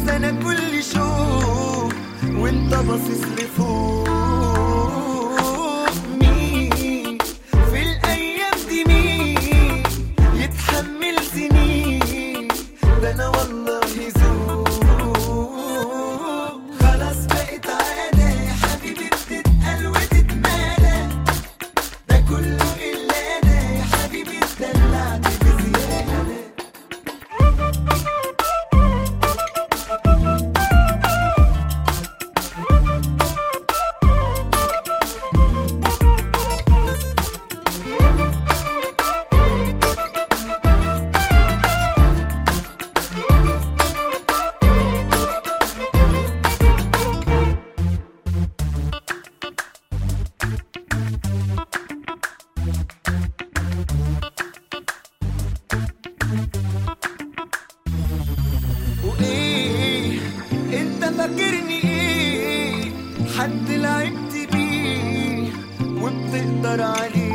بس انا كل شوق وانت باصص لفوق مين في الايام دي مين يتحمل سنين ده انا والله ذوق خلاص بقت عادة يا حبيبي بتتقل وتتمالى ده كله الا انا يا حبيبي اتدلعت بزيادة وايه انت فاكرني ايه حد لعبت بيه وبتقدر عليه